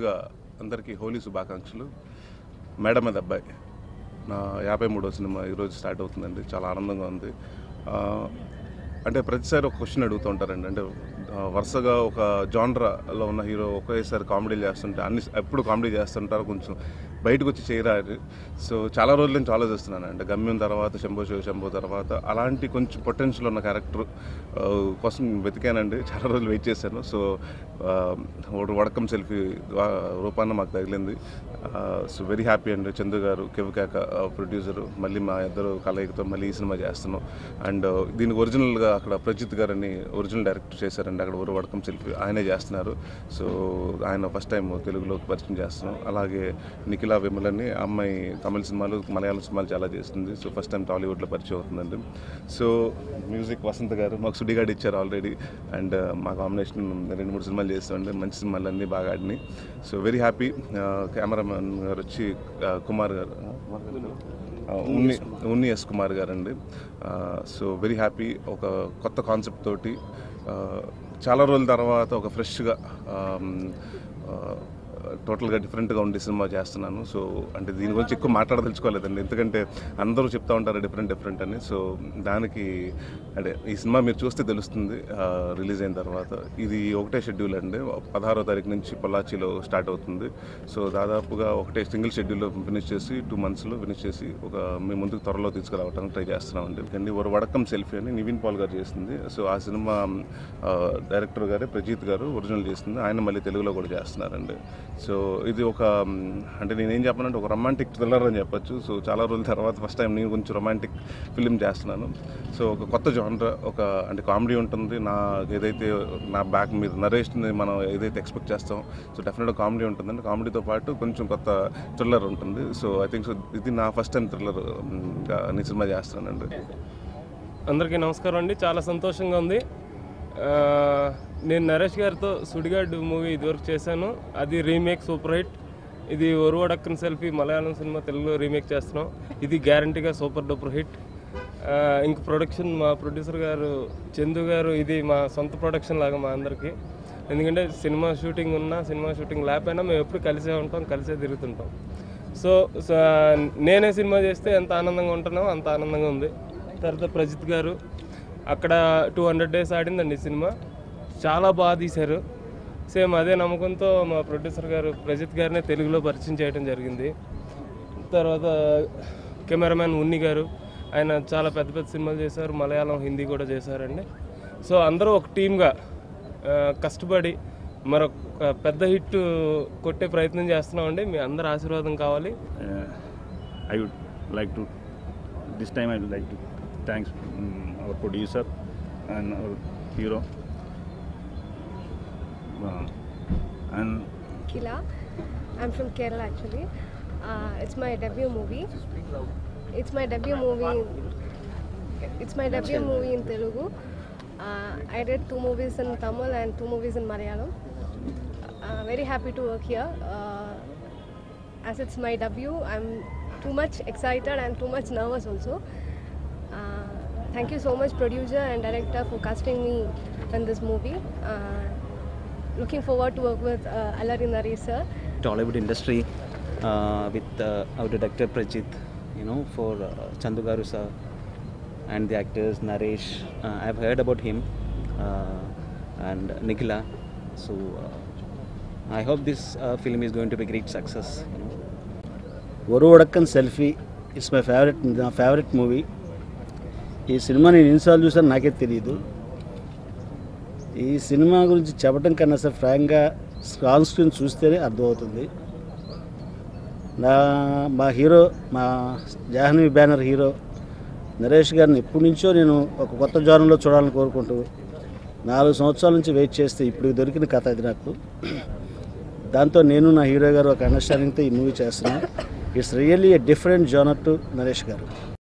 ముందుగా అందరికీ హోలీ శుభాకాంక్షలు మేడం మీద అబ్బాయి నా యాభై మూడో సినిమా ఈరోజు స్టార్ట్ అవుతుందండి చాలా ఆనందంగా ఉంది ఆ, అంటే ప్రతిసారి ఒక క్వశ్చన్ అడుగుతూ ఉంటారండి అంటే ఆ, వరుసగా ఒక జాన్రాలో ఉన్న హీరో ఒకేసారి కామెడీలు చేస్తుంటే అన్ని ఎప్పుడు కామెడీ చేస్తుంటారు కొంచెం బయటకు వచ్చి చేయరారు సో చాలా రోజుల నుంచి ఆలోచిస్తున్నాను అంటే గమ్యం తర్వాత శంభో శివ శంభో తర్వాత అలాంటి కొంచెం పొటెన్షియల్ ఉన్న క్యారెక్టర్ కోసం వెతికానండి చాలా రోజులు వెయిట్ చేశాను సో ఆ, ఒకటి వడకం సెల్ఫీ రూపాన మాకు తగిలింది సో వెరీ హ్యాపీ అండి చందు గారు కెవికాక ప్రొడ్యూసర్ మళ్ళీ మా ఇద్దరు కలయికతో మళ్ళీ ఈ సినిమా చేస్తున్నాం అండ్ దీనికి ఒరిజినల్గా అక్కడ ప్రజిత్ గారని ఒరిజినల్ డైరెక్టర్ చేశారండి అక్కడ ఊరు వడకం సెల్ఫీ ఆయనే చేస్తున్నారు సో ఆయన ఫస్ట్ టైం తెలుగులోకి పరిచయం చేస్తున్నాం అలాగే నిఖిలా విమలని ఆ అమ్మాయి తమిళ సినిమాలు మలయాళం సినిమాలు చాలా చేస్తుంది సో ఫస్ట్ టైం టాలీవుడ్లో పరిచయం అవుతుందండి సో మ్యూజిక్ వసంత్ గారు మాకు సుడిగాడు ఇచ్చారు ఆల్రెడీ అండ్ మా కాంబినేషన్ రెండు మూడు సినిమాలు చేస్తామండి మంచి సినిమాలు అన్నీ బాగా ఆడినాయి so very happy cameraman garu వచ్చి ఆ, కుమార్ గారు ఆ, ఉన్ని ఉన్ని ఎస్ కుమార్ గారు అండి సో వెరీ హ్యాపీ ఒక కొత్త కాన్సెప్ట్ తోటి ఆ, చాలా రోజుల తర్వాత ఒక ఫ్రెష్గా టోటల్గా డిఫరెంట్గా ఉండే సినిమా చేస్తున్నాను సో అంటే దీని గురించి ఎక్కువ మాట్లాడదలుచుకోలేదండి ఎందుకంటే అందరూ చెప్తా ఉంటారు డిఫరెంట్ డిఫరెంట్ అని సో దానికి అంటే ఈ సినిమా మీరు చూస్తే తెలుస్తుంది రిలీజ్ అయిన తర్వాత ఇది ఒకటే షెడ్యూల్ అండి పదహారో తారీఖు నుంచి పొల్లాచిలో స్టార్ట్ అవుతుంది సో దాదాపుగా ఒకటే సింగిల్ షెడ్యూల్లో ఫినిష్ చేసి టూ మంత్స్లో ఫినిష్ చేసి ఒక మీ ముందుకు త్వరలో తీసుకురావడానికి ట్రై చేస్తున్నామండి కానీ ఒక వడకం సెల్ఫీ అని నివిన్ పాల్ గారు చేస్తుంది సో ఆ సినిమా ఆ, డైరెక్టర్ గారే ప్రజీత్ గారు ఒరిజినల్ చేస్తుంది ఆయన మళ్ళీ తెలుగులో కూడా చేస్తున్నారండి సో ఇది ఒక మ్, అంటే నేను ఏం చెప్పానంటే ఒక రొమాంటిక్ థ్రిల్లర్ అని చెప్పొచ్చు సో చాలా రోజుల తర్వాత ఫస్ట్ టైం నేను కొంచెం రొమాంటిక్ ఫిలిం చేస్తున్నాను సో ఒక కొత్త జానర్ ఒక అంటే కామెడీ ఉంటుంది నా ఏదైతే నా బ్యాక్ మీద నరేష్ని మనం ఏదైతే ఎక్స్పెక్ట్ చేస్తాం సో డెఫినెట్గా కామెడీ ఉంటుందండి కామెడీతో పాటు కొంచెం కొత్త థ్రిల్లర్ ఉంటుంది సో ఐ థింక్ సో ఇది నా ఫస్ట్ టైం థ్రిల్లర్ నేను సినిమా చేస్తున్నానండి అందరికీ నమస్కారం అండి చాలా సంతోషంగా ఉంది ఆ, నేను నరేష్ గారితో సుడిగాడ్ మూవీ ఇదివరకు చేశాను అది రీమేక్ సూపర్ హిట్ ఇది ఒరువడక్కన్ సెల్ఫీ మలయాళం సినిమా తెలుగులో రీమేక్ చేస్తున్నాం ఇది గ్యారంటీగా సూపర్ డూపర్ హిట్ ఆ, ఇంక ప్రొడక్షన్ మా ప్రొడ్యూసర్ గారు చందు గారు ఇది మా సొంత ప్రొడక్షన్ లాగా మా అందరికీ ఎందుకంటే సినిమా షూటింగ్ ఉన్నా సినిమా షూటింగ్ లేకపోయినా మేము ఎప్పుడు కలిసే ఉంటాం కలిసే తిరుగుతుంటాం సో సో, నేనే సినిమా చేస్తే ఎంత ఆనందంగా ఉంటున్నామో అంత ఆనందంగా ఉంది తర్వాత ప్రజిత్ గారు అక్కడ టూ హండ్రెడ్ డేస్ ఆడిందండి ఈ సినిమా చాలా బాగా తీశారు సేమ్ అదే నమ్మకంతో మా ప్రొడ్యూసర్ గారు ప్రజిత్ గారినే తెలుగులో పరిచయం చేయడం జరిగింది తర్వాత కెమెరామ్యాన్ ఉన్ని గారు ఆయన చాలా పెద్ద పెద్ద సినిమాలు చేశారు మలయాళం హిందీ కూడా చేశారండి సో అందరూ ఒక టీమ్గా ఆ, కష్టపడి మరొక పెద్ద హిట్ కొట్టే ప్రయత్నం చేస్తున్నామండి మీ అందరి ఆశీర్వాదం కావాలి uh, I would like to this time I would like to thanks um, our producer and our hero uh, and Kila. I'm from Kerala actually. Uh, it's my debut movie. It's my debut movie. It's my debut movie in Telugu. Uh, I did two movies in Tamil and two movies in Malayalam. Uh, very happy to work here. Uh, as it's my debut, I'm too much excited and too much nervous also. Uh, thank you so much, producer and director, for casting me in this movie. Uh, looking forward to work with uh, Alari Naresh sir. Tollywood industry uh, with uh, our director Prajit, you know, for uh, Chandu Garu sir and the actors Naresh. Uh, I've heard about him uh, and Nikhila. So uh, I hope this uh, film is going to be great success. You know. Oruvadakkan selfie it's my favourite నా favourite movie ఈ cinema నేను ఎన్నిసార్లు చూసాను నాకే తెలియదు ఈ cinema గురించి చెప్పడం కన్నా సార్ ఫ్రాంక్గా స్క్రాన్ స్క్రీన్ చూస్తేనే అర్థమవుతుంది నా మా హీరో మా జాహ్నవి బ్యానర్ హీరో నరేష్ గారిని ఎప్పటి నుంచో నేను ఒక కొత్త జోనంలో చూడాలని కోరుకుంటూ నాలుగు సంవత్సరాల నుంచి వెయిట్ చేస్తే ఇప్పుడు దొరికిన కథ ఇది నాకు దాంతో నేను నా హీరో గారు ఒక అండర్స్టాండింగ్తో ఈ మూవీ చేస్తున్నాను it's really a different genre to Naresh గారు